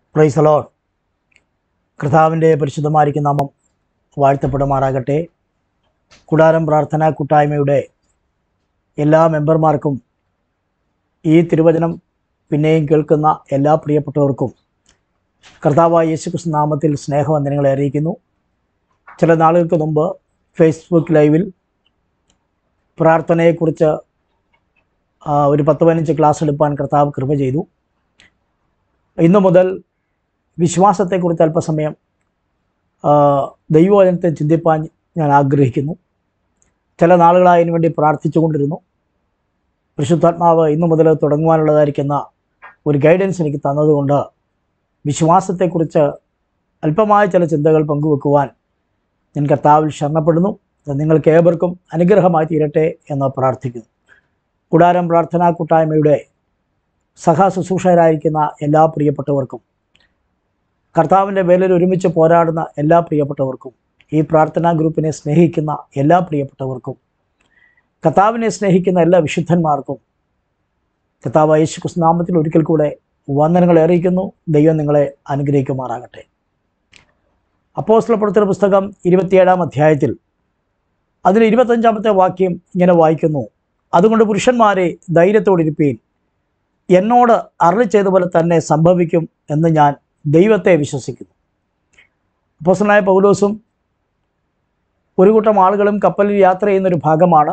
പ്രൈസലോ കർത്താവിൻ്റെ പരിശുദ്ധമായിരിക്കുന്ന നാമം വാഴ്ത്തപ്പെടുമാറാകട്ടെ കൂടാരം പ്രാർത്ഥനാ കൂട്ടായ്മയുടെ എല്ലാ മെമ്പർമാർക്കും ഈ തിരുവചനം പിന്നെയും കേൾക്കുന്ന എല്ലാ പ്രിയപ്പെട്ടവർക്കും കർത്താവായ യേശുക്രിസ്തു നാമത്തിൽ സ്നേഹവന്ദനങ്ങളെ അറിയിക്കുന്നു ചില നാളുകൾക്ക് മുമ്പ് ഫേസ്ബുക്ക് ലൈവിൽ പ്രാർത്ഥനയെക്കുറിച്ച് ആ, ഒരു പത്ത് പതിനഞ്ച് ക്ലാസ് എടുപ്പാൻ കർത്താവ് കൃപ ചെയ്തു ഇന്നു മുതൽ വിശ്വാസത്തെക്കുറിച്ച് അല്പസമയം ആ, ദൈവവചനത്തെ ചിന്തിപ്പാൻ ഞാൻ ആഗ്രഹിക്കുന്നു ചില നാളുകളായി അതിനു വേണ്ടി പ്രാർത്ഥിച്ചുകൊണ്ടിരുന്നു പരിശുദ്ധാത്മാവ് ഇന്നു മുതൽ തുടങ്ങുവാനുള്ളതായിരിക്കുന്ന ഒരു ഗൈഡൻസ് എനിക്ക് തന്നതുകൊണ്ട് വിശ്വാസത്തെക്കുറിച്ച് അല്പമായ ചില ചിന്തകൾ പങ്കുവെക്കുവാൻ ഞാൻ കർത്താവിൽ ശരണപ്പെടുന്നു അത് നിങ്ങൾക്ക് ഏവർക്കും അനുഗ്രഹമായി തീരട്ടെ എന്ന് പ്രാർത്ഥിക്കുന്നു കൂടാരം പ്രാർത്ഥനാ കൂട്ടായ്മയുടെ സഹശുശ്രൂഷകരായിരിക്കുന്ന എല്ലാ പ്രിയപ്പെട്ടവർക്കും കർത്താവിൻ്റെ വേലയിൽ ഒരുമിച്ച് പോരാടുന്ന എല്ലാ പ്രിയപ്പെട്ടവർക്കും ഈ പ്രാർത്ഥനാ ഗ്രൂപ്പിനെ സ്നേഹിക്കുന്ന എല്ലാ പ്രിയപ്പെട്ടവർക്കും കർത്താവിനെ സ്നേഹിക്കുന്ന എല്ലാ വിശുദ്ധന്മാർക്കും കർത്താവ് യേശു ക്രിസ്തു നാമത്തിൽ ഒരിക്കൽ കൂടെ വന്ദനങ്ങളെ അറിയിക്കുന്നു ദൈവം നിങ്ങളെ അനുഗ്രഹിക്കുമാറാകട്ടെ അപ്പോസ്തലപ്പെടുത്തുന്ന പുസ്തകം ഇരുപത്തിയേഴാം അധ്യായത്തിൽ അതിൽ ഇരുപത്തഞ്ചാമത്തെ വാക്യം ഇങ്ങനെ വായിക്കുന്നു അതുകൊണ്ട് പുരുഷന്മാരെ ധൈര്യത്തോടിരിപ്പീൻ എന്നോട് അരളി ചെയ്തപോലെ തന്നെ സംഭവിക്കും എന്ന് ഞാൻ ദൈവത്തെ വിശ്വസിക്കുന്നു അപ്പോസ്റ്റലായ പൗലോസും ഒരു കൂട്ടം ആളുകളും കപ്പലിൽ യാത്ര ചെയ്യുന്നൊരു ഭാഗമാണ്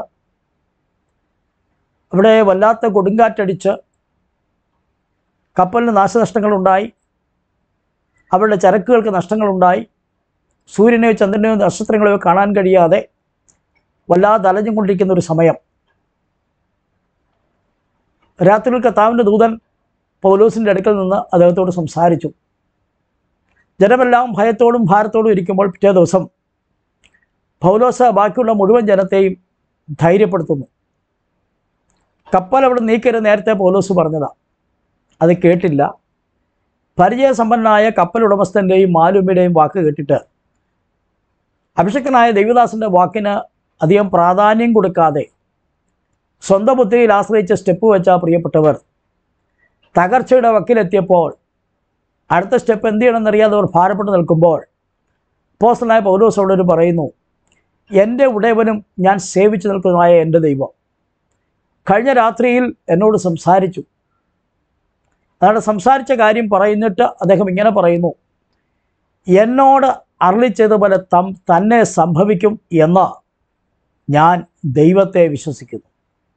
അവിടെ വല്ലാത്ത കൊടുങ്കാറ്റടിച്ച് കപ്പലിന് നാശനഷ്ടങ്ങളുണ്ടായി അവരുടെ ചരക്കുകൾക്ക് നഷ്ടങ്ങളുണ്ടായി സൂര്യനെയോ ചന്ദ്രനെയോ നക്ഷത്രങ്ങളെയോ കാണാൻ കഴിയാതെ വല്ലാതെ അലഞ്ഞും കൊണ്ടിരിക്കുന്ന ഒരു സമയം രാത്രിയിൽ കർത്താവിൻ്റെ ദൂതൻ പൗലോസിൻ്റെ അടുക്കൽ നിന്ന് അദ്ദേഹത്തോട് സംസാരിച്ചു ജനമെല്ലാം ഭയത്തോടും ഭാരത്തോടും ഇരിക്കുമ്പോൾ പിറ്റേ ദിവസം പൗലോസ് ബാക്കിയുള്ള മുഴുവൻ ജനത്തെയും ധൈര്യപ്പെടുത്തുന്നു കപ്പൽ അവിടെ നീക്കരുത് നേരത്തെ പൗലോസ് പറഞ്ഞതാ അത് കേട്ടില്ല പരിചയസമ്പന്നനായ കപ്പൽ ഉടമസ്ഥൻ്റെയും മാലുമിയുടെയും വാക്ക് കേട്ടിട്ട് അഭിഷക്തനായ ദൈവദാസൻ്റെ വാക്കിന് അധികം പ്രാധാന്യം കൊടുക്കാതെ സ്വന്തം ബുദ്ധിയിൽ ആശ്രയിച്ച് സ്റ്റെപ്പ് വെച്ച പ്രിയപ്പെട്ടവർ തകർച്ചയുടെ വക്കിലെത്തിയപ്പോൾ അടുത്ത സ്റ്റെപ്പ് എന്ത് ചെയ്യണമെന്നറിയാതെ അവർ ഭാരപ്പെട്ട് നിൽക്കുമ്പോൾ പോസ്റ്റലായ പൗലോസോടൊരു പറയുന്നു എൻ്റെ ഉടയവനും ഞാൻ സേവിച്ചു നിൽക്കുന്നതായ എൻ്റെ ദൈവം കഴിഞ്ഞ രാത്രിയിൽ എന്നോട് സംസാരിച്ചു അതാണ് സംസാരിച്ച കാര്യം പറയുന്നിട്ട് അദ്ദേഹം ഇങ്ങനെ പറയുന്നു എന്നോട് അരളി ചെയ്തപോലെ തം തന്നെ സംഭവിക്കും എന്ന് ഞാൻ ദൈവത്തെ വിശ്വസിക്കുന്നു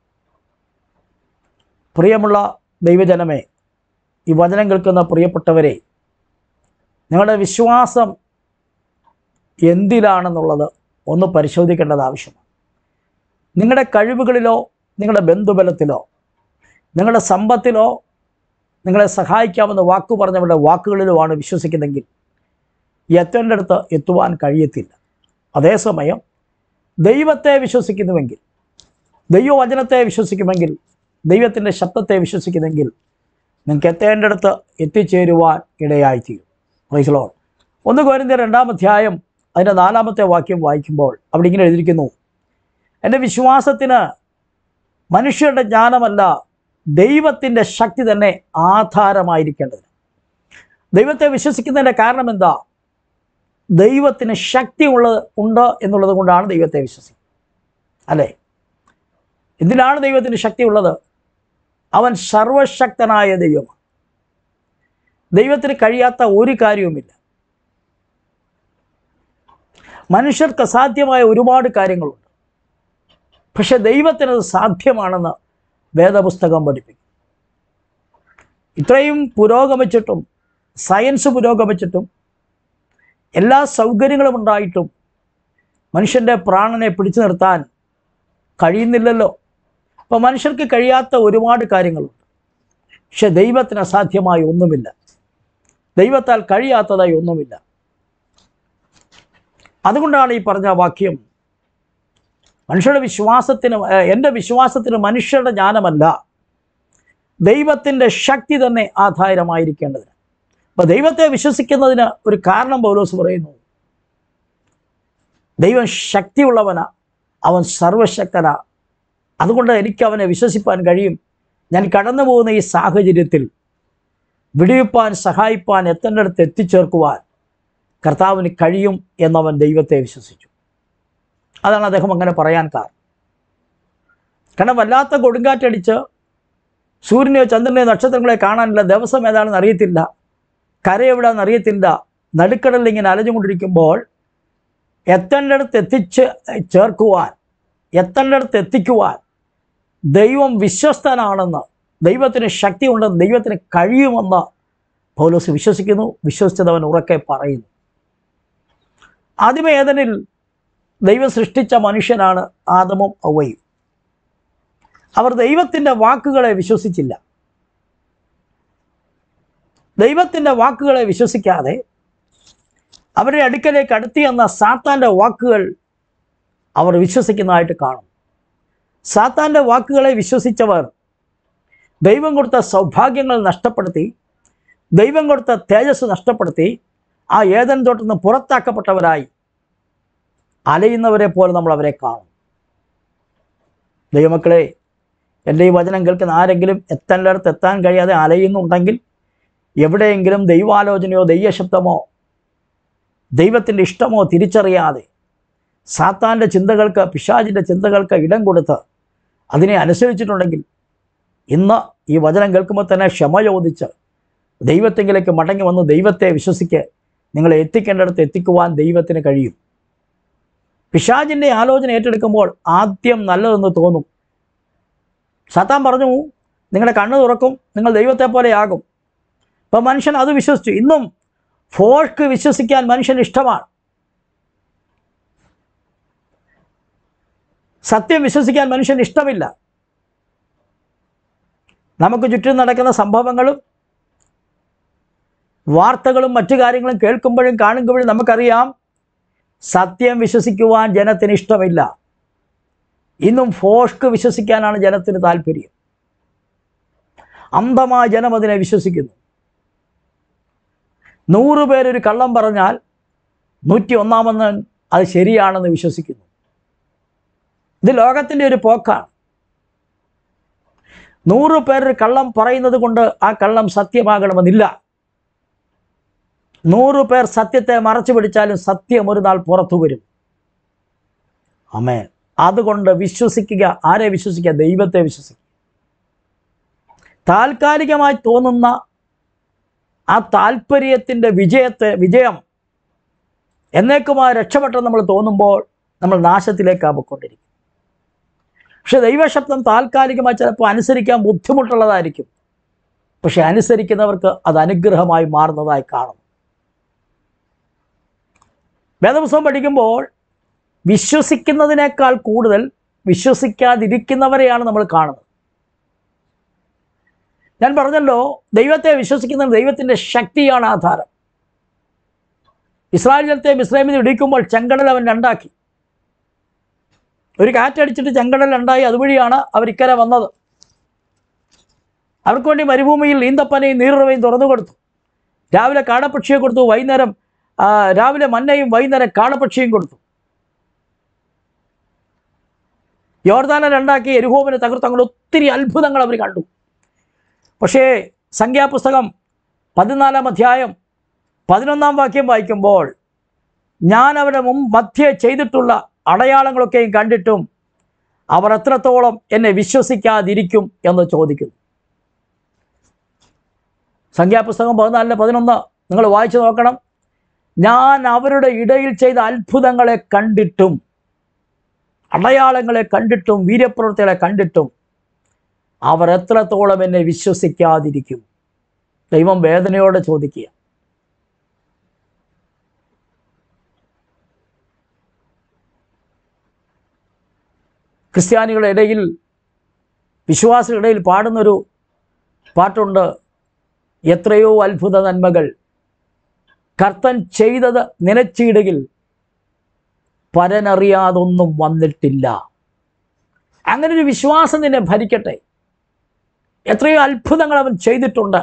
പ്രിയമുള്ള ദൈവജനമേ ഈ വചനം കേൾക്കുന്ന പ്രിയപ്പെട്ടവരെ നിങ്ങളുടെ വിശ്വാസം എന്തിലാണെന്നുള്ളത് ഒന്ന് പരിശോധിക്കേണ്ടത് ആവശ്യമാണ് നിങ്ങളുടെ കഴിവുകളിലോ നിങ്ങളുടെ ബന്ധുബലത്തിലോ നിങ്ങളുടെ സമ്പത്തിലോ നിങ്ങളെ സഹായിക്കാമെന്ന് വാക്കു പറഞ്ഞവരുടെ വാക്കുകളിലുമാണ് വിശ്വസിക്കുന്നതെങ്കിൽ എത്തേണ്ട അടുത്ത് എത്തുവാൻ കഴിയത്തില്ല അതേസമയം ദൈവത്തെ വിശ്വസിക്കുന്നുവെങ്കിൽ ദൈവവചനത്തെ വിശ്വസിക്കുമെങ്കിൽ ദൈവത്തിൻ്റെ ശബ്ദത്തെ വിശ്വസിക്കുന്നെങ്കിൽ നിങ്ങൾക്ക് എത്തേണ്ടടുത്ത് എത്തിച്ചേരുവാൻ ഇടയായിത്തീരും പ്രൈസലോ ഒന്ന് കോരിന്ത്യ രണ്ടാം അധ്യായം അതിൻ്റെ നാലാമത്തെ വാക്യം വായിക്കുമ്പോൾ അവിടെ ഇങ്ങനെ എഴുതിയിരിക്കുന്നു എൻ്റെ വിശ്വാസത്തിന് മനുഷ്യരുടെ ജ്ഞാനമല്ല ദൈവത്തിൻ്റെ ശക്തി തന്നെ ആധാരമായിരിക്കേണ്ടത് ദൈവത്തെ വിശ്വസിക്കുന്നതിൻ്റെ കാരണം എന്താ ദൈവത്തിന് ശക്തി ഉള്ളത് ഉണ്ട് എന്നുള്ളത് കൊണ്ടാണ് ദൈവത്തെ വിശ്വസിക്കുന്നത് അല്ലേ എന്തിനാണ് ദൈവത്തിന് ശക്തി ഉള്ളത് അവൻ സർവശക്തനായ ദൈവമാണ് ദൈവത്തിന് കഴിയാത്ത ഒരു കാര്യവുമില്ല മനുഷ്യർക്ക് അസാധ്യമായ ഒരുപാട് കാര്യങ്ങളുണ്ട് പക്ഷെ ദൈവത്തിനത് സാധ്യമാണെന്ന് വേദപുസ്തകം പഠിപ്പിക്കും ഇത്രയും പുരോഗമിച്ചിട്ടും സയൻസ് പുരോഗമിച്ചിട്ടും എല്ലാ സൗകര്യങ്ങളും ഉണ്ടായിട്ടും മനുഷ്യൻ്റെ പ്രാണനെ പിടിച്ചു നിർത്താൻ കഴിയുന്നില്ലല്ലോ അപ്പോൾ മനുഷ്യർക്ക് കഴിയാത്ത ഒരുപാട് കാര്യങ്ങളുണ്ട് പക്ഷെ ദൈവത്തിന് അസാധ്യമായി ഒന്നുമില്ല ദൈവത്താൽ കഴിയാത്തതായി ഒന്നുമില്ല അതുകൊണ്ടാണ് ഈ പറഞ്ഞ വാക്യം മനുഷ്യരുടെ വിശ്വാസത്തിന് ഏഹ്, എൻ്റെ വിശ്വാസത്തിന് മനുഷ്യരുടെ ജ്ഞാനമല്ല ദൈവത്തിൻ്റെ ശക്തി തന്നെ ആധാരമായിരിക്കേണ്ടതിന് അപ്പോൾ ദൈവത്തെ വിശ്വസിക്കുന്നതിന് ഒരു കാരണം പൗലോസ് പറയുന്നു ദൈവം ശക്തിയുള്ളവനാ അവൻ സർവശക്തനാ അതുകൊണ്ട് എനിക്ക് അവനെ വിശ്വസിപ്പാൻ കഴിയും ഞാൻ കടന്നു പോകുന്ന ഈ സാഹചര്യത്തിൽ വിടിവിപ്പാൻ സഹായിപ്പാൻ എത്തേണ്ടടുത്ത് എത്തിച്ചേർക്കുവാൻ കർത്താവിന് കഴിയും എന്നവൻ ദൈവത്തെ വിശ്വസിച്ചു അതാണ് അദ്ദേഹം അങ്ങനെ പറയാൻ കാരണം കാരണം വല്ലാത്ത കൊടുങ്കാറ്റടിച്ച് സൂര്യനെയോ ചന്ദ്രനെയോ നക്ഷത്രങ്ങളെ കാണാനില്ല ദിവസം ഏതാണെന്ന് അറിയത്തില്ല കര എവിടെയാണെന്ന് അറിയത്തില്ല നടുക്കടലിൽ ഇങ്ങനെ അലഞ്ഞുകൊണ്ടിരിക്കുമ്പോൾ എത്തേണ്ടടുത്ത് എത്തിച്ച് ചേർക്കുവാൻ എത്തേണ്ടടുത്ത് എത്തിക്കുവാൻ ദൈവം വിശ്വസ്തനാണെന്ന് ദൈവത്തിന് ശക്തിയുണ്ടെന്ന് ദൈവത്തിന് കഴിയുമെന്ന് പൗലോസ് വിശ്വസിക്കുന്നു വിശ്വസിച്ചതവൻ ഉറക്കെ പറയുന്നു ആദ്യമേ ഏതനിൽ ദൈവം സൃഷ്ടിച്ച മനുഷ്യനാണ് ആദമും ഔവയും അവർ ദൈവത്തിൻ്റെ വാക്കുകളെ വിശ്വസിച്ചില്ല ദൈവത്തിൻ്റെ വാക്കുകളെ വിശ്വസിക്കാതെ അവരുടെ അടുക്കലേക്ക് അടുത്തി എന്ന സാത്താൻ്റെ വാക്കുകൾ അവർ വിശ്വസിക്കുന്നതായിട്ട് കാണും സാത്താൻ്റെ വാക്കുകളെ വിശ്വസിച്ചവർ ദൈവം കൊടുത്ത സൗഭാഗ്യങ്ങൾ നഷ്ടപ്പെടുത്തി ദൈവം കൊടുത്ത തേജസ് നഷ്ടപ്പെടുത്തി ആ ഏതൻ തോട്ടിൽ നിന്ന് പുറത്താക്കപ്പെട്ടവരായി അലയുന്നവരെ പോലെ നമ്മൾ അവരെ കാണും ദൈവമക്കളെ എൻ്റെ ഈ വചനം കേൾക്കുന്ന ആരെങ്കിലും എത്തേണ്ടടുത്ത് എത്താൻ കഴിയാതെ അലയുന്നുണ്ടെങ്കിൽ എവിടെയെങ്കിലും ദൈവാലോചനയോ ദൈവശബ്ദമോ ദൈവത്തിൻ്റെ ഇഷ്ടമോ തിരിച്ചറിയാതെ സാത്താൻ്റെ ചിന്തകൾക്ക് പിശാചിൻ്റെ ചിന്തകൾക്ക് ഇടം കൊടുത്ത് അതിനെ അനുസരിച്ചിട്ടുണ്ടെങ്കിൽ ഇന്ന് ഈ വചനം കേൾക്കുമ്പോൾ തന്നെ ക്ഷമ ചോദിച്ച് ദൈവത്തെങ്കിലേക്ക് മടങ്ങി വന്ന് ദൈവത്തെ വിശ്വസിക്ക് നിങ്ങളെ എത്തിക്കേണ്ടടുത്ത് എത്തിക്കുവാൻ ദൈവത്തിന് കഴിയും പിശാചിൻ്റെ ആലോചന ഏറ്റെടുക്കുമ്പോൾ ആദ്യം നല്ലതെന്ന് തോന്നും സാത്താൻ പറഞ്ഞു നിങ്ങളുടെ കണ്ണ് തുറക്കും നിങ്ങൾ ദൈവത്തെ പോലെയാകും അപ്പോൾ മനുഷ്യൻ അത് വിശ്വസിച്ചു ഇന്നും ഫോൾക്ക് വിശ്വസിക്കാൻ മനുഷ്യന് ഇഷ്ടമാണ് സത്യം വിശ്വസിക്കാൻ മനുഷ്യന് ഇഷ്ടമില്ല നമുക്ക് ചുറ്റും നടക്കുന്ന സംഭവങ്ങളും വാർത്തകളും മറ്റു കാര്യങ്ങളും കേൾക്കുമ്പോഴും കാണുമ്പോഴും നമുക്കറിയാം സത്യം വിശ്വസിക്കുവാൻ ജനത്തിന് ഇഷ്ടമില്ല ഇന്നും ഫോഷ്ക്ക് വിശ്വസിക്കാനാണ് ജനത്തിന് താല്പര്യം അന്ധമായ ജനം അതിനെ വിശ്വസിക്കുന്നു നൂറ് പേരൊരു കള്ളം പറഞ്ഞാൽ നൂറ്റി ഒന്നാമെന്ന് അത് ശരിയാണെന്ന് വിശ്വസിക്കുന്നു ഇത് ലോകത്തിൻ്റെ ഒരു പോക്കാണ് നൂറ് പേർ കള്ളം പറയുന്നത് കൊണ്ട് ആ കള്ളം സത്യമാകണമെന്നില്ല നൂറ് പേർ സത്യത്തെ മറച്ചു പിടിച്ചാലും സത്യം ഒരു നാൾ പുറത്തു വരും അമേ അതുകൊണ്ട് വിശ്വസിക്കുക ആരെ വിശ്വസിക്കുക ദൈവത്തെ വിശ്വസിക്കുക താൽക്കാലികമായി തോന്നുന്ന ആ താല്പര്യത്തിൻ്റെ വിജയത്തെ വിജയം എന്നേക്കുമായി രക്ഷപ്പെട്ടെന്ന് നമ്മൾ തോന്നുമ്പോൾ നമ്മൾ നാശത്തിലേക്കാണ് പോയിക്കൊണ്ടിരിക്കും പക്ഷെ ദൈവശബ്ദം താൽക്കാലികമായി ചിലപ്പോൾ അനുസരിക്കാൻ ബുദ്ധിമുട്ടുള്ളതായിരിക്കും പക്ഷെ അനുസരിക്കുന്നവർക്ക് അത് അനുഗ്രഹമായി മാറുന്നതായി കാണും വേദപുസ്തകം പഠിക്കുമ്പോൾ വിശ്വസിക്കുന്നതിനേക്കാൾ കൂടുതൽ വിശ്വസിക്കാതിരിക്കുന്നവരെയാണ് നമ്മൾ കാണുന്നത് ഞാൻ പറഞ്ഞല്ലോ ദൈവത്തെ വിശ്വസിക്കുന്ന ദൈവത്തിൻ്റെ ശക്തിയാണ് ആധാരം ഇസ്രായേൽ ജനത്തെ മിസ്രൈമിൽ നിന്ന് ഇടിക്കുമ്പോൾ ചെങ്കടൽ അവൻ രണ്ടാക്കി ഒരു കാറ്റടിച്ചിട്ട് ചെങ്കടൽ രണ്ടായി അതുവഴിയാണ് അവർ ഇക്കരെ വന്നത് അവർക്ക് വേണ്ടി മരുഭൂമിയിൽ ഈന്തപ്പനയും നീറുറവയും തുറന്നു കൊടുത്തു രാവിലെ കാടപ്പക്ഷിയെ കൊടുത്തു വൈകുന്നേരം ആ, രാവിലെ മന്നയും വൈകുന്നേരം കാടപ്പക്ഷിയും കൊടുത്തു യോർദാനെ രണ്ടാക്കി എരുഹോമിനെ തകർത്തു അങ്ങനെ ഒത്തിരി അത്ഭുതങ്ങൾ അവർ കണ്ടു പക്ഷേ സംഖ്യാപുസ്തകം പതിനാലാം അധ്യായം പതിനൊന്നാം വാക്യം വായിക്കുമ്പോൾ ഞാൻ അവരുടെ മുമ്പ് മധ്യേ ചെയ്തിട്ടുള്ള അടയാളങ്ങളൊക്കെയും കണ്ടിട്ടും അവർ എത്രത്തോളം എന്നെ വിശ്വസിക്കാതിരിക്കും എന്ന് ചോദിക്കുന്നു സംഖ്യാപുസ്തകം പതിനാലിന് പതിനൊന്ന് നിങ്ങൾ വായിച്ചു നോക്കണം ഞാൻ അവരുടെ ഇടയിൽ ചെയ്ത അത്ഭുതങ്ങളെ കണ്ടിട്ടും അടയാളങ്ങളെ കണ്ടിട്ടും വീര്യപ്രവൃത്തികളെ കണ്ടിട്ടും അവർ എത്രത്തോളം എന്നെ വിശ്വസിക്കാതിരിക്കും ദൈവം വേദനയോടെ ചോദിക്കുക ക്രിസ്ത്യാനികളുടെ ഇടയിൽ വിശ്വാസികളുടെ ഇടയിൽ പാടുന്നൊരു പാട്ടുണ്ട് എത്രയോ അത്ഭുത നന്മകൾ കർത്തൻ ചെയ്തത് നിലച്ചിടുകിൽ പരനറിയാതൊന്നും വന്നിട്ടില്ല അങ്ങനെ ഒരു വിശ്വാസം നിന്നെ ഭരിക്കട്ടെ എത്രയോ അത്ഭുതങ്ങൾ അവൻ ചെയ്തിട്ടുണ്ട്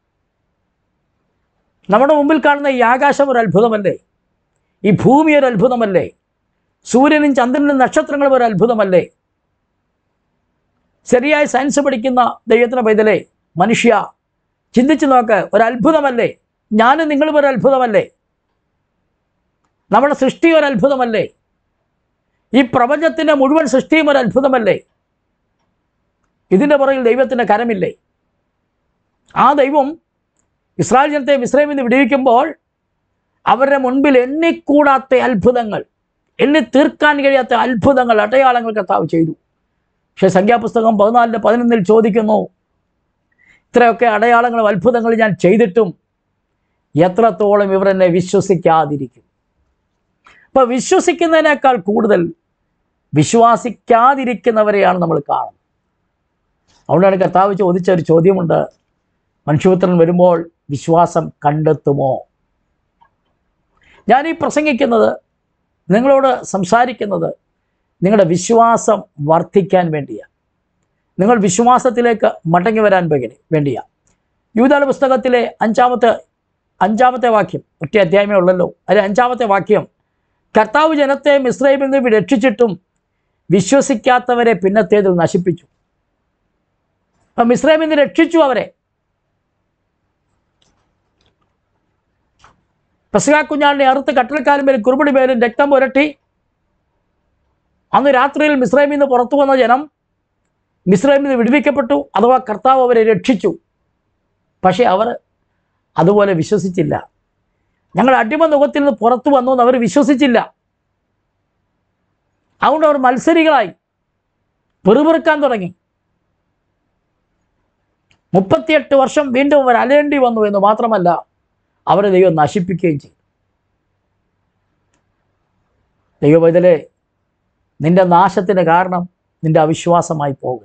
നമ്മുടെ മുമ്പിൽ കാണുന്ന ഈ ആകാശം ഒരു അത്ഭുതമല്ലേ ഈ ഭൂമി ഒരു അത്ഭുതമല്ലേ സൂര്യനും ചന്ദ്രനും നക്ഷത്രങ്ങളും ഒരു അത്ഭുതമല്ലേ ശരിയായ സയൻസ് പഠിക്കുന്ന ദൈവത്തിൻ്റെ പൈതലേ മനുഷ്യ ചിന്തിച്ചു നോക്ക് ഒരു അത്ഭുതമല്ലേ ഞാനും നിങ്ങളും ഒരു അത്ഭുതമല്ലേ നമ്മുടെ സൃഷ്ടി ഒരു അത്ഭുതമല്ലേ ഈ പ്രപഞ്ചത്തിൻ്റെ മുഴുവൻ സൃഷ്ടിയും ഒരു അത്ഭുതമല്ലേ ഇതിൻ്റെ പുറകിൽ ദൈവത്തിൻ്റെ കരമില്ലേ ആ ദൈവം ഇസ്രായേൽ ജനത്തെ മിശ്രമിൽ നിന്ന് വിടുവിക്കുമ്പോൾ അവരുടെ മുൻപിൽ എണ്ണിക്കൂടാത്ത അത്ഭുതങ്ങൾ എണ്ണി തീർക്കാൻ കഴിയാത്ത അത്ഭുതങ്ങൾ അടയാളങ്ങൾ കർത്താവ് ചെയ്തു പക്ഷേ സംഖ്യാപുസ്തകം പതിനാലിൻ്റെ പതിനൊന്നിൽ ചോദിക്കുന്നു ഇത്രയൊക്കെ അടയാളങ്ങളും അത്ഭുതങ്ങളും ഞാൻ ചെയ്തിട്ടും എത്രത്തോളം ഇവർ എന്നെ വിശ്വസിക്കാതിരിക്കും അപ്പോൾ വിശ്വസിക്കുന്നതിനേക്കാൾ കൂടുതൽ വിശ്വാസിക്കാതിരിക്കുന്നവരെയാണ് നമ്മൾ കാണുന്നത് അതുകൊണ്ടാണ് കർത്താവ് ചോദിച്ച ഒരു ചോദ്യമുണ്ട് മനുഷ്യപുത്രൻ വരുമ്പോൾ വിശ്വാസം കണ്ടെത്തുമോ ഞാൻ ഈ പ്രസംഗിക്കുന്നത് നിങ്ങളോട് സംസാരിക്കുന്നത് നിങ്ങളുടെ വിശ്വാസം വർദ്ധിക്കാൻ വേണ്ടിയാണ് നിങ്ങൾ വിശ്വാസത്തിലേക്ക് മടങ്ങി വരാൻ വേണ്ടി വേണ്ടിയാണ് യൂതാല പുസ്തകത്തിലെ അഞ്ചാമത്തെ അഞ്ചാമത്തെ വാക്യം ഒറ്റ അധ്യായമേ ഉള്ളല്ലോ അതിൽ അഞ്ചാമത്തെ വാക്യം കർത്താവ് ജനത്തെ മിശ്രൈമിൽ നിന്ന് രക്ഷിച്ചിട്ടും വിശ്വസിക്കാത്തവരെ പിന്നത്തേതിൽ നശിപ്പിച്ചു അപ്പം മിശ്രൈമിൽ നിന്ന് രക്ഷിച്ചു അവരെ പെസക കുഞ്ഞാളിനെ അറുത്ത് കട്ടളക്കാലും പേരും കുറുപടി പേരും രക്തം പുരട്ടി അന്ന് രാത്രിയിൽ മിശ്രൈമിൽ നിന്ന് പുറത്തു വന്ന ജനം മിശ്രൈമിൽ നിന്ന് വിടുവിക്കപ്പെട്ടു അഥവാ കർത്താവ് അവരെ രക്ഷിച്ചു പക്ഷേ അവർ അതുപോലെ വിശ്വസിച്ചില്ല ഞങ്ങൾ അടിമ മുഖത്തിൽ നിന്ന് പുറത്തു വന്നു എന്ന് അവർ വിശ്വസിച്ചില്ല അതുകൊണ്ട് അവർ മത്സരികളായി പെറുപെറുക്കാൻ തുടങ്ങി മുപ്പത്തിയെട്ട് വർഷം വീണ്ടും അവർ അലയേണ്ടി വന്നു എന്ന് മാത്രമല്ല അവരെ ദൈവം നശിപ്പിക്കുകയും ചെയ്തു ദൈവപൈതലെ നിന്റെ നാശത്തിന് കാരണം നിന്റെ അവിശ്വാസമായി പോകരുത്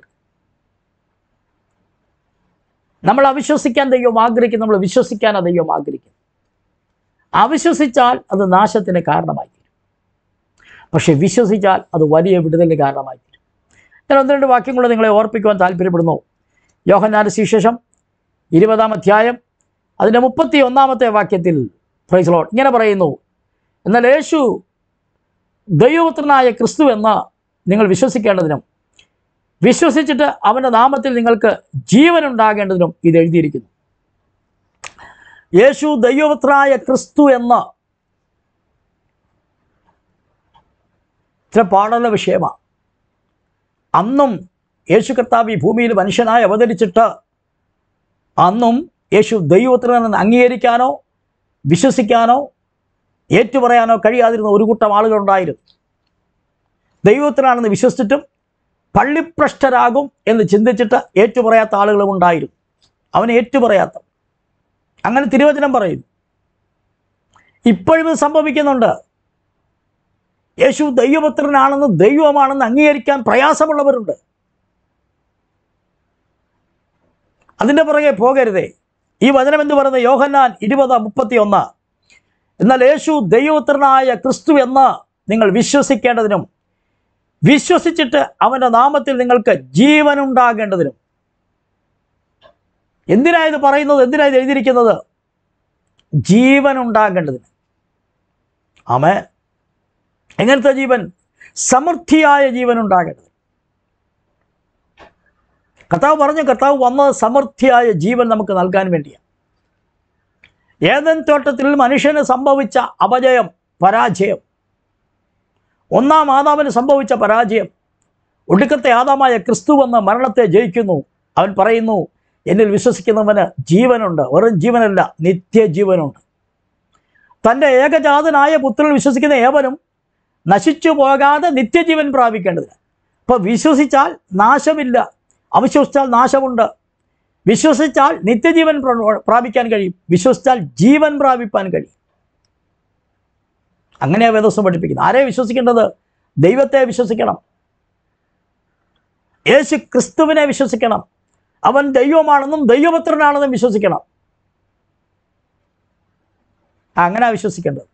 നമ്മൾ അവിശ്വസിക്കാൻ ദൈവം ആഗ്രഹിക്കും നമ്മൾ വിശ്വസിക്കാനാണ് ദൈവം ആഗ്രഹിക്കുന്നത് അവിശ്വസിച്ചാൽ അത് നാശത്തിന് കാരണമായി തീരും പക്ഷെ വിശ്വസിച്ചാൽ അത് വലിയ വിടുതലിന് കാരണമായി തീരും ഞാൻ ഒന്ന് രണ്ട് വാക്യം കൂടെ നിങ്ങളെ ഓർപ്പിക്കുവാൻ താല്പര്യപ്പെടുന്നു യോഹന്നാന്റെ സുവിശേഷം ഇരുപതാം അധ്യായം അതിൻ്റെ മുപ്പത്തി ഒന്നാമത്തെ വാക്യത്തിൽ പ്രൈസലോൺ ഇങ്ങനെ പറയുന്നു എന്നാൽ യേശു ദൈവപുത്രനായ ക്രിസ്തു എന്ന നിങ്ങൾ വിശ്വസിക്കേണ്ടതിനും വിശ്വസിച്ചിട്ട് അവൻ്റെ നാമത്തിൽ നിങ്ങൾക്ക് ജീവനുണ്ടാകേണ്ടതിനും ഇത് എഴുതിയിരിക്കുന്നു യേശു ദൈവപുത്രനായ ക്രിസ്തു എന്ന ഇത്ര പാടുള്ള വിഷയമാണ് അന്നും യേശു കർത്താവ് ഈ ഭൂമിയിൽ മനുഷ്യനായി അവതരിച്ചിട്ട് അന്നും യേശു ദൈവപുത്രനെന്ന് അംഗീകരിക്കാനോ വിശ്വസിക്കാനോ ഏറ്റുപറയാനോ കഴിയാതിരുന്ന ഒരു കൂട്ടം ആളുകളുണ്ടായിരുന്നു ദൈവത്തിനാണെന്ന് വിശ്വസിച്ചിട്ടും പള്ളിഭ്രഷ്ടരാകും എന്ന് ചിന്തിച്ചിട്ട് ഏറ്റുപറയാത്ത ആളുകളും ഉണ്ടായിരുന്നു അവൻ ഏറ്റുപറയാത്ത അങ്ങനെ തിരുവചനം പറയുന്നു ഇപ്പോഴും ഇത് സംഭവിക്കുന്നുണ്ട് യേശു ദൈവപുത്രനാണെന്ന് ദൈവമാണെന്ന് അംഗീകരിക്കാൻ പ്രയാസമുള്ളവരുണ്ട് അതിൻ്റെ പുറകെ പോകരുതേ ഈ വചനം എന്ന് പറയുന്നത് യോഹന്നാൻ ഇരുപത് മുപ്പത്തി ഒന്ന് എന്നാൽ യേശു ദൈവപുത്രനായ ക്രിസ്തു എന്ന് നിങ്ങൾ വിശ്വസിക്കേണ്ടതിനും വിശ്വസിച്ചിട്ട് അവൻ്റെ നാമത്തിൽ നിങ്ങൾക്ക് ജീവനുണ്ടാകേണ്ടതിനും എന്തിനാ ഇത് പറയുന്നത് എന്തിനാ ഇത് എഴുതിയിരിക്കുന്നത് ജീവനുണ്ടാകേണ്ടതിന് ആമേ എങ്ങനത്തെ ജീവൻ സമൃദ്ധിയായ ജീവൻ ഉണ്ടാകേണ്ടത് കർത്താവ് പറഞ്ഞു കർത്താവ് വന്നത് സമൃദ്ധിയായ ജീവൻ നമുക്ക് നൽകാൻ വേണ്ടിയാണ് ഏതൻ തോട്ടത്തിൽ മനുഷ്യന് സംഭവിച്ച അപജയം പരാജയം ഒന്നാം ആദാമിന് സംഭവിച്ച പരാജയം ഒടുക്കത്തെ ആദാമായ ക്രിസ്തു വന്ന് മരണത്തെ ജയിക്കുന്നു അവൻ പറയുന്നു എന്നിൽ വിശ്വസിക്കുന്നവന് ജീവനുണ്ട് വെറും ജീവനല്ല നിത്യജീവനുണ്ട് തൻ്റെ ഏകജാതനായ പുത്രനിൽ വിശ്വസിക്കുന്ന ഏവനും നശിച്ചു പോകാതെ നിത്യജീവൻ പ്രാപിക്കേണ്ടതിന് അപ്പോൾ വിശ്വസിച്ചാൽ നാശമില്ല അവിശ്വസിച്ചാൽ നാശമുണ്ട് വിശ്വസിച്ചാൽ നിത്യജീവൻ പ്ര- പ്രാപിക്കാൻ കഴിയും വിശ്വസിച്ചാൽ ജീവൻ പ്രാപിപ്പാൻ കഴിയും അങ്ങനെയാണ് വേദോസം പഠിപ്പിക്കുന്നത് ആരെ വിശ്വസിക്കേണ്ടത് ദൈവത്തെ വിശ്വസിക്കണം യേശു ക്രിസ്തുവിനെ വിശ്വസിക്കണം അവൻ ദൈവമാണെന്നും ദൈവപുത്രനാണെന്നും വിശ്വസിക്കണം അങ്ങനെ വിശ്വസിക്കേണ്ടത്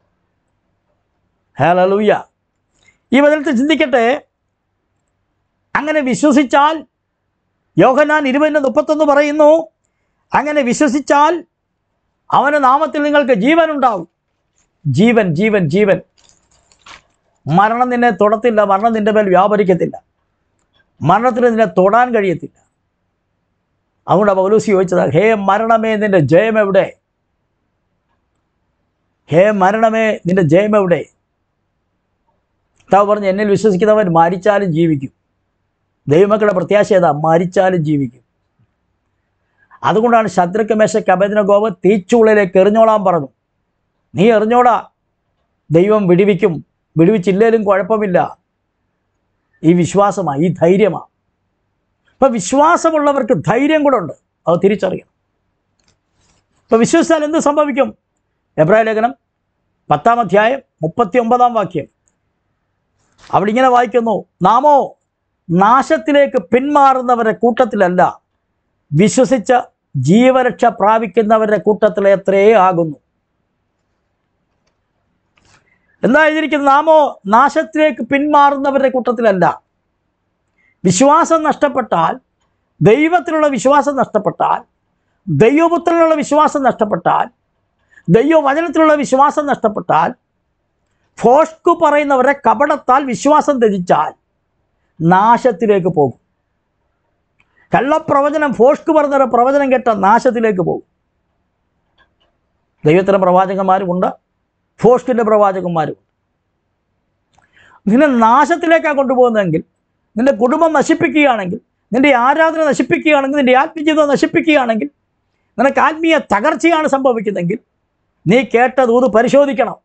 ഹേലൂയ ഈ ബദലത്തിൽ ചിന്തിക്കട്ടെ അങ്ങനെ വിശ്വസിച്ചാൽ യോഹനാൻ ഇരുപതിൻ്റെ മുപ്പത്തൊന്ന് പറയുന്നു അങ്ങനെ വിശ്വസിച്ചാൽ അവൻ്റെ നാമത്തിൽ നിങ്ങൾക്ക് ജീവൻ ഉണ്ടാവും ജീവൻ ജീവൻ ജീവൻ മരണം നിന്നെ തൊടത്തില്ല മരണം നിന്റെ മേൽ വ്യാപരിക്കത്തില്ല മരണത്തിന് നിന്നെ തൊടാൻ കഴിയത്തില്ല അതുകൊണ്ട് പൗലൂസ് ചോദിച്ചത് ഹേ മരണമേ നിന്റെ ജയം എവിടെ ഹേ മരണമേ നിന്റെ ജയം എവിടെ കർത്താവ് പറഞ്ഞു എന്നിൽ വിശ്വസിക്കുന്നവൻ മരിച്ചാലും ജീവിക്കും ദൈവമക്കളുടെ പ്രത്യാശ ഏതാ മരിച്ചാലും ജീവിക്കും അതുകൊണ്ടാണ് ശത്രുക്ക് മേശയ്ക്ക് അഭേദനഗോപ തീച്ചുള്ളിലേക്ക് എറിഞ്ഞോളാൻ പറഞ്ഞു നീ എറിഞ്ഞോടാ ദൈവം വിടുവിക്കും വിടുവിച്ചില്ലേലും കുഴപ്പമില്ല ഈ വിശ്വാസമാണ് ഈ ധൈര്യമാണ് ഇപ്പം വിശ്വാസമുള്ളവർക്ക് ധൈര്യം കൂടെ ഉണ്ട് അത് തിരിച്ചറിയണം ഇപ്പം വിശ്വസിച്ചാൽ എന്ത് സംഭവിക്കും എബ്രായ ലേഖനം പത്താം അധ്യായം മുപ്പത്തി ഒമ്പതാം വാക്യം അവിടെ ഇങ്ങനെ വായിക്കുന്നു നാമോ നാശത്തിലേക്ക് പിന്മാറുന്നവരുടെ കൂട്ടത്തിലല്ല വിശ്വസിച്ച ജീവരക്ഷ പ്രാപിക്കുന്നവരുടെ കൂട്ടത്തിൽ എത്രയേ ആകുന്നു എന്താ എഴുതിയിരിക്കുന്നത് നാമോ നാശത്തിലേക്ക് പിന്മാറുന്നവരുടെ കൂട്ടത്തിലല്ല വിശ്വാസം നഷ്ടപ്പെട്ടാൽ ദൈവത്തിലുള്ള വിശ്വാസം നഷ്ടപ്പെട്ടാൽ ദൈവപുത്രനുള്ള വിശ്വാസം നഷ്ടപ്പെട്ടാൽ ദൈവവചനത്തിലുള്ള വിശ്വാസം നഷ്ടപ്പെട്ടാൽ ഫോഷ്കു പറയുന്നവരെ കപടത്താൽ വിശ്വാസം ത്യജിച്ചാൽ നാശത്തിലേക്ക് പോകും കള്ളപ്രവചനം ഫോഷ്കു പറഞ്ഞവരെ പ്രവചനം കേട്ട നാശത്തിലേക്ക് പോകും ദൈവത്തിൻ്റെ പ്രവാചകന്മാരുമുണ്ട് ഫോഷ്കിൻ്റെ പ്രവാചകന്മാരും നിന്നെ നാശത്തിലേക്കാണ് കൊണ്ടുപോകുന്നതെങ്കിൽ നിന്റെ കുടുംബം നശിപ്പിക്കുകയാണെങ്കിൽ നിന്റെ ആരാധന നശിപ്പിക്കുകയാണെങ്കിൽ നിന്റെ ആത്മജീവിതം നശിപ്പിക്കുകയാണെങ്കിൽ നിനക്ക് ആത്മീയ തകർച്ചയാണ് സംഭവിക്കുന്നതെങ്കിൽ നീ കേട്ട ദൂത് പരിശോധിക്കണം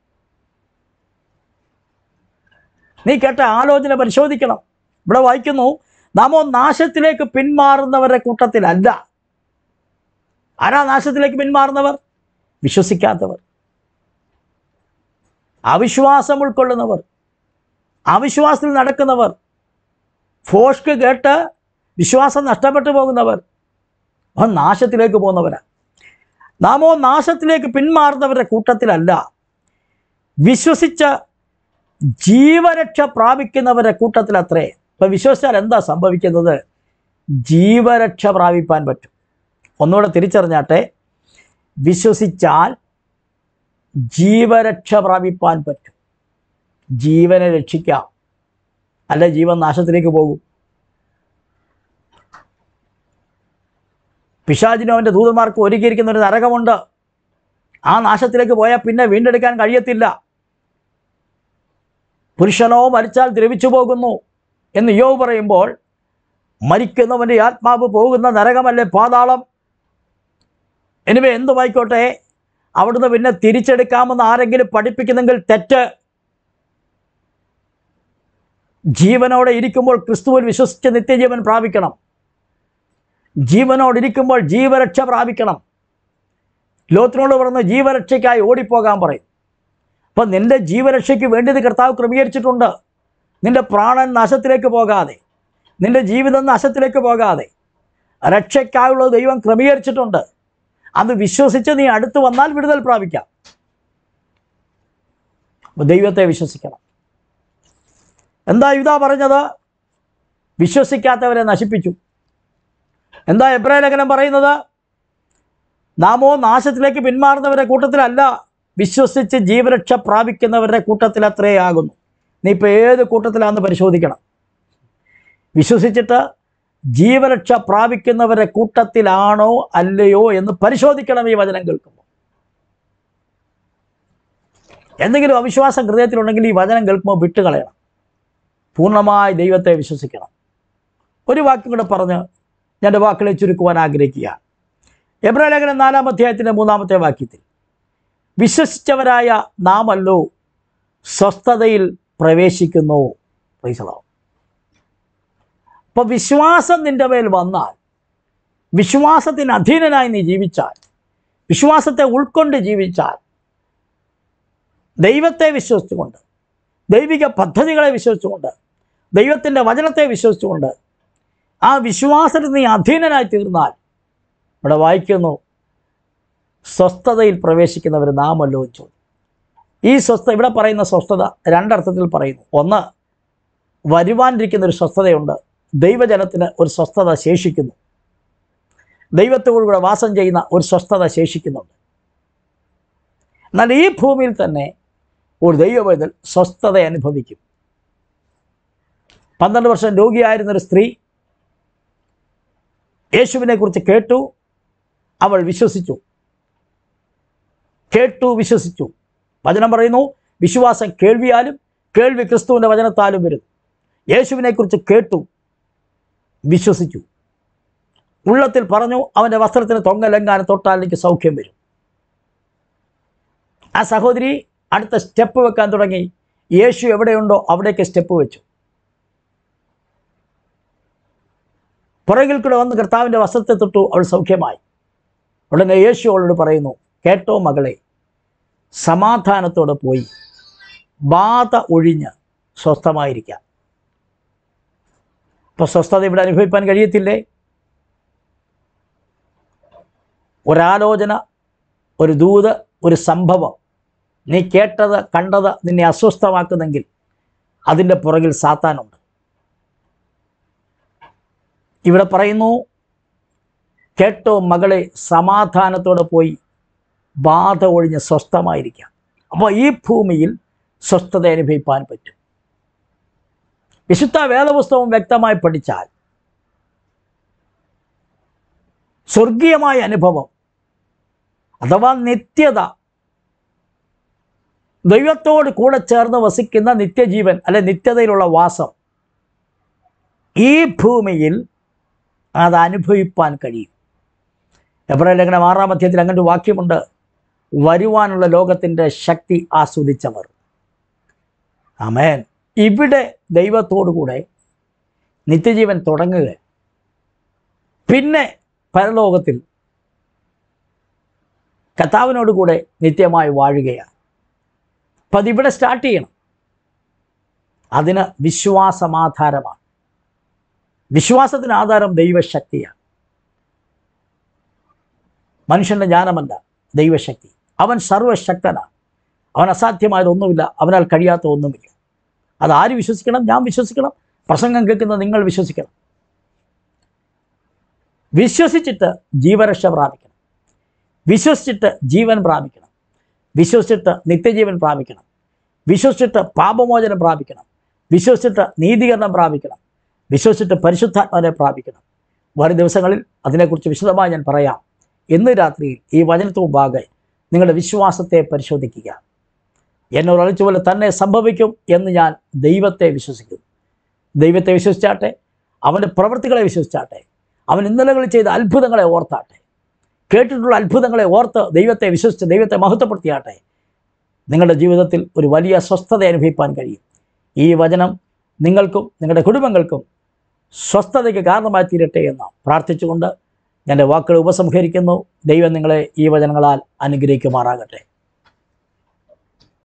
നീ കേട്ട ആലോചന പരിശോധിക്കണം ഇവിടെ വായിക്കുന്നു നാമോ നാശത്തിലേക്ക് പിന്മാറുന്നവരുടെ കൂട്ടത്തിലല്ല ആരാ നാശത്തിലേക്ക് പിന്മാറുന്നവർ വിശ്വസിക്കാത്തവർ അവിശ്വാസം ഉൾക്കൊള്ളുന്നവർ അവിശ്വാസത്തിൽ നടക്കുന്നവർ ഫോഷ്ക്ക് കേട്ട് വിശ്വാസം നഷ്ടപ്പെട്ടു പോകുന്നവർ അവൻ നാശത്തിലേക്ക് പോകുന്നവരാ നാമോ നാശത്തിലേക്ക് പിന്മാറുന്നവരുടെ കൂട്ടത്തിലല്ല വിശ്വസിച്ച ജീവരക്ഷ പ്രാപിക്കുന്നവരുടെ കൂട്ടത്തിലത്രേ ഇപ്പം വിശ്വസിച്ചാൽ എന്താ സംഭവിക്കുന്നത് ജീവരക്ഷ പ്രാപിപ്പാൻ പറ്റും ഒന്നുകൂടെ തിരിച്ചറിഞ്ഞാട്ടെ വിശ്വസിച്ചാൽ ജീവരക്ഷ പ്രാപിപ്പാൻ പറ്റും ജീവനെ രക്ഷിക്കാം അല്ല ജീവൻ നാശത്തിലേക്ക് പോകും പിശാചിനും അവൻ്റെ ദൂതന്മാർക്ക് ഒരുക്കിയിരിക്കുന്ന ഒരു നരകമുണ്ട് ആ നാശത്തിലേക്ക് പോയാൽ പിന്നെ വീണ്ടെടുക്കാൻ കഴിയത്തില്ല പുരുഷനോ മരിച്ചാൽ ദ്രവിച്ചു പോകുന്നു എന്ന് യോവ് പറയുമ്പോൾ മരിക്കുന്നവൻ്റെ ആത്മാവ് പോകുന്ന നരകമല്ലേ പാതാളം എനിവേ എന്തുമായിക്കോട്ടെ അവിടുന്ന് പിന്നെ തിരിച്ചെടുക്കാമെന്ന് ആരെങ്കിലും പഠിപ്പിക്കുന്നെങ്കിൽ തെറ്റ് ജീവനോടെ ഇരിക്കുമ്പോൾ ക്രിസ്തുവിൽ വിശ്വസിച്ച് നിത്യജീവൻ പ്രാപിക്കണം ജീവനോടിരിക്കുമ്പോൾ ജീവരക്ഷ പ്രാപിക്കണം ലോകത്തിനോട് പറഞ്ഞ് ജീവരക്ഷയ്ക്കായി ഓടിപ്പോകാൻ പറയും അപ്പം നിന്റെ ജീവരക്ഷയ്ക്ക് വേണ്ടിയത് കർത്താവ് ക്രമീകരിച്ചിട്ടുണ്ട് നിന്റെ പ്രാണൻ നാശത്തിലേക്ക് പോകാതെ നിന്റെ ജീവിതം നാശത്തിലേക്ക് പോകാതെ രക്ഷയ്ക്കായുള്ള ദൈവം ക്രമീകരിച്ചിട്ടുണ്ട് അത് വിശ്വസിച്ച് നീ അടുത്ത് വന്നാൽ വിടുതൽ പ്രാപിക്കാം അപ്പോൾ ദൈവത്തെ വിശ്വസിക്കണം എന്താ ഇതാ പറഞ്ഞത് വിശ്വസിക്കാത്തവരെ നശിപ്പിച്ചു എന്താ എബ്രായ ലേഖനം പറയുന്നത് നാമോ നാശത്തിലേക്ക് പിന്മാറുന്നവരുടെ കൂട്ടത്തിലല്ല വിശ്വസിച്ച് ജീവരക്ഷ പ്രാപിക്കുന്നവരുടെ കൂട്ടത്തിൽ അത്രേ ആകുന്നു നീ ഇപ്പോൾ ഏത് കൂട്ടത്തിലാണെന്ന് പരിശോധിക്കണം വിശ്വസിച്ചിട്ട് ജീവരക്ഷ പ്രാപിക്കുന്നവരുടെ കൂട്ടത്തിലാണോ അല്ലയോ എന്ന് പരിശോധിക്കണം ഈ വചനം കേൾക്കുമ്പോൾ എന്തെങ്കിലും അവിശ്വാസം ഹൃദയത്തിലുണ്ടെങ്കിൽ ഈ വചനം കേൾക്കുമ്പോൾ വിട്ടുകളയണം പൂർണ്ണമായി ദൈവത്തെ വിശ്വസിക്കണം ഒരു വാക്കും കൂടെ പറഞ്ഞ് ഞാൻ എൻ്റെ വാക്കുകളെ ചുരുക്കുവാൻ ആഗ്രഹിക്കുക എബ്രാ ലേഖനം നാലാം അധ്യായത്തിൻ്റെ മൂന്നാമത്തെ വാക്യത്തിൽ വിശ്വസിച്ചവരായ നാമല്ലോ സ്വസ്ഥതയിൽ പ്രവേശിക്കുന്നു പൈസളാവും അപ്പോൾ വിശ്വാസം നിൻ്റെ മേൽ വന്നാൽ വിശ്വാസത്തിന് അധീനനായി നീ ജീവിച്ചാൽ വിശ്വാസത്തെ ഉൾക്കൊണ്ട് ജീവിച്ചാൽ ദൈവത്തെ വിശ്വസിച്ചുകൊണ്ട് ദൈവിക പദ്ധതികളെ വിശ്വസിച്ചുകൊണ്ട് ദൈവത്തിൻ്റെ വചനത്തെ വിശ്വസിച്ചുകൊണ്ട് ആ വിശ്വാസത്തിൽ നീ അധീനനായി തീർന്നാൽ ഇവിടെ വായിക്കുന്നു സ്വസ്ഥതയിൽ പ്രവേശിക്കുന്നവർ നാമല്ലോ എന്ന് ചോദിച്ചു ഈ സ്വസ്ഥ ഇവിടെ പറയുന്ന സ്വസ്ഥത രണ്ടർത്ഥത്തിൽ പറയുന്നു ഒന്ന് വരുവാനിരിക്കുന്ന ഒരു സ്വസ്ഥതയുണ്ട് ദൈവജനത്തിന് ഒരു സ്വസ്ഥത ശേഷിക്കുന്നു ദൈവത്തോടുകൂടെ വാസം ചെയ്യുന്ന ഒരു സ്വസ്ഥത ശേഷിക്കുന്നുണ്ട് എന്നാൽ ഈ ഭൂമിയിൽ തന്നെ ഒരു ദൈവവേദൽ സ്വസ്ഥത അനുഭവിക്കും പന്ത്രണ്ട് വർഷം രോഗിയായിരുന്നൊരു സ്ത്രീ യേശുവിനെക്കുറിച്ച് കേട്ടു അവൾ വിശ്വസിച്ചു കേട്ടു വിശ്വസിച്ചു വചനം പറയുന്നു വിശ്വാസം കേൾവിയാലും കേൾവി ക്രിസ്തുവിൻ്റെ വചനത്താലും വരുന്നു യേശുവിനെക്കുറിച്ച് കേട്ടു വിശ്വസിച്ചു ഉള്ളത്തിൽ പറഞ്ഞു അവൻ്റെ വസ്ത്രത്തിന് തൊങ്ങലെങ്കാനും തൊട്ടാൽ എനിക്ക് സൗഖ്യം വരും ആ സഹോദരി അടുത്ത സ്റ്റെപ്പ് വെക്കാൻ തുടങ്ങി യേശു എവിടെയുണ്ടോ അവിടേക്ക് സ്റ്റെപ്പ് വെച്ചു പുറകിൽ കൂടെ വന്ന് കർത്താവിൻ്റെ വസ്ത്രത്തെ തൊട്ടു അവൾ സൗഖ്യമായി ഉടനെ യേശു അവളോട് പറയുന്നു കേട്ടോ മകളെ സമാധാനത്തോടെ പോയി ബാധ ഒഴിഞ്ഞ് സ്വസ്ഥമായിരിക്കാം അപ്പോൾ സ്വസ്ഥത ഇവിടെ അനുഭവിക്കാൻ കഴിയത്തില്ലേ ഒരാലോചന ഒരു ദൂത് ഒരു സംഭവം നീ കേട്ടത് കണ്ടത് നിന്നെ അസ്വസ്ഥമാക്കുന്നെങ്കിൽ അതിൻ്റെ പുറകിൽ സാത്താനുണ്ട് ഇവിടെ പറയുന്നു കേട്ടോ മകളെ സമാധാനത്തോടെ പോയി ബാധ ഒഴിഞ്ഞ് സ്വസ്ഥമായിരിക്കാം അപ്പോൾ ഈ ഭൂമിയിൽ സ്വസ്ഥത അനുഭവിപ്പാൻ പറ്റും വിശുദ്ധ വേദപുസ്തകം വ്യക്തമായി പഠിച്ചാൽ സ്വർഗീയമായ അനുഭവം അഥവാ നിത്യത ദൈവത്തോട് കൂടെ ചേർന്ന് വസിക്കുന്ന നിത്യജീവൻ അല്ലെ നിത്യതയിലുള്ള വാസം ഈ ഭൂമിയിൽ അത് അനുഭവിപ്പാൻ കഴിയും എബ്രാഹിം ലേഖനം ആറാം അധ്യായത്തിൽ അങ്ങനെ ഒരു വാക്യമുണ്ട് വരുവാനുള്ള ലോകത്തിൻ്റെ ശക്തി ആസ്വദിച്ചവർ ആമേൻ ഇവിടെ ദൈവത്തോടു കൂടെ നിത്യജീവൻ തുടങ്ങുക പിന്നെ പരലോകത്തിൽ കർത്താവിനോട് കൂടെ നിത്യമായി വാഴുകയാണ് അപ്പം അതിവിടെ സ്റ്റാർട്ട് ചെയ്യണം അതിന് വിശ്വാസമാധാരമാണ് വിശ്വാസത്തിന് ആധാരം ദൈവശക്തിയാണ് മനുഷ്യൻ്റെ ജ്ഞാനമല്ല ദൈവശക്തി അവൻ സർവശക്തനാണ് അവൻ അസാധ്യമായതൊന്നുമില്ല അവനാൽ കഴിയാത്ത ഒന്നുമില്ല അത് ആര് വിശ്വസിക്കണം ഞാൻ വിശ്വസിക്കണം പ്രസംഗം കേൾക്കുന്ന നിങ്ങൾ വിശ്വസിക്കണം വിശ്വസിച്ചിട്ട് ജീവരക്ഷ പ്രാപിക്കണം വിശ്വസിച്ചിട്ട് ജീവൻ പ്രാപിക്കണം വിശ്വസിച്ചിട്ട് നിത്യജീവൻ പ്രാപിക്കണം വിശ്വസിച്ചിട്ട് പാപമോചനം പ്രാപിക്കണം വിശ്വസിച്ചിട്ട് നീതീകരണം പ്രാപിക്കണം വിശ്വസിച്ചിട്ട് പരിശുദ്ധാത്മാവിനെ പ്രാപിക്കണം വരും ദിവസങ്ങളിൽ അതിനെക്കുറിച്ച് വിശദമായി ഞാൻ പറയാം ഇന്ന് രാത്രിയിൽ ഈ വചനത്തിന് മുമ്പാകെ നിങ്ങളുടെ വിശ്വാസത്തെ പരിശോധിക്കുക എന്നോട് അറിയിച്ച പോലെ തന്നെ സംഭവിക്കും എന്ന് ഞാൻ ദൈവത്തെ വിശ്വസിക്കുന്നു ദൈവത്തെ വിശ്വസിച്ചാട്ടെ അവൻ്റെ പ്രവൃത്തികളെ വിശ്വസിച്ചാട്ടെ അവൻ ഇന്നലകളിൽ ചെയ്ത അത്ഭുതങ്ങളെ ഓർത്താട്ടെ കേട്ടിട്ടുള്ള അത്ഭുതങ്ങളെ ഓർത്ത് ദൈവത്തെ വിശ്വസിച്ച് ദൈവത്തെ മഹത്വപ്പെടുത്തിയാട്ടെ നിങ്ങളുടെ ജീവിതത്തിൽ ഒരു വലിയ സ്വസ്ഥത അനുഭവിപ്പാൻ കഴിയും ഈ വചനം നിങ്ങൾക്കും നിങ്ങളുടെ കുടുംബങ്ങൾക്കും സ്വസ്ഥതയ്ക്ക് കാരണമായി തീരട്ടെ എന്ന് പ്രാർത്ഥിച്ചുകൊണ്ട് എൻ്റെ വാക്കുകൾ ഉപസംഹരിക്കുന്നു ദൈവം നിങ്ങളെ ഈ വചനങ്ങളാൽ അനുഗ്രഹിക്കുമാറാകട്ടെ